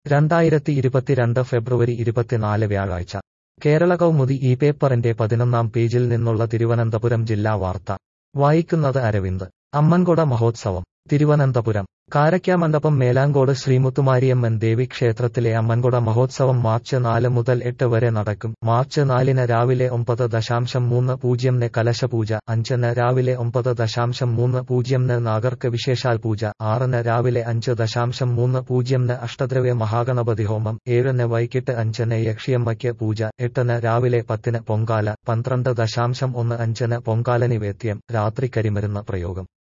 രണ്ടായിരത്തി ഇരുപത്തിരണ്ട് ഫെബ്രുവരി ഇരുപത്തിനാല് വ്യാഴാഴ്ച കേരള കൗമുദി ഈ പേപ്പറിന്റെ പതിനൊന്നാം പേജിൽ നിന്നുള്ള തിരുവനന്തപുരം ജില്ലാ വാർത്ത വായിക്കുന്നത് അരവിന്ദ് അമ്മൻകൊട മഹോത്സവം തിരുവനന്തപുരം കാരയ്ക്കാമണ്ഡപം മേലാങ്കോട് ശ്രീമുത്തുമാരിയമ്മൻ ദേവി ക്ഷേത്രത്തിലെ അമ്മൻകൊട മഹോത്സവം മാർച്ച് നാല് മുതൽ എട്ട് വരെ നടക്കും മാർച്ച് നാലിന് രാവിലെ ഒമ്പത് ദശാംശം മൂന്ന് പൂജ്യംന് കലശപൂജ അഞ്ചിന് രാവിലെ ഒമ്പത് ദശാംശം മൂന്ന് പൂജ്യംന് നാഗർക്ക് വിശേഷാൽ പൂജ ആറിന് രാവിലെ അഞ്ച് ദശാംശം മൂന്ന് പൂജ്യംന് അഷ്ടദ്രവ്യ മഹാഗണപതി ഹോമം ഏഴിന് വൈകിട്ട് അഞ്ചിന് യക്ഷിയമ്മയ്ക്ക് പൂജ എട്ടിന് രാവിലെ പത്തിന് പൊങ്കാല പന്ത്രണ്ട് ദശാംശം ഒന്ന് അഞ്ചിന് പൊങ്കാല നിവേദ്യം രാത്രി കരിമരുന്ന് പ്രയോഗം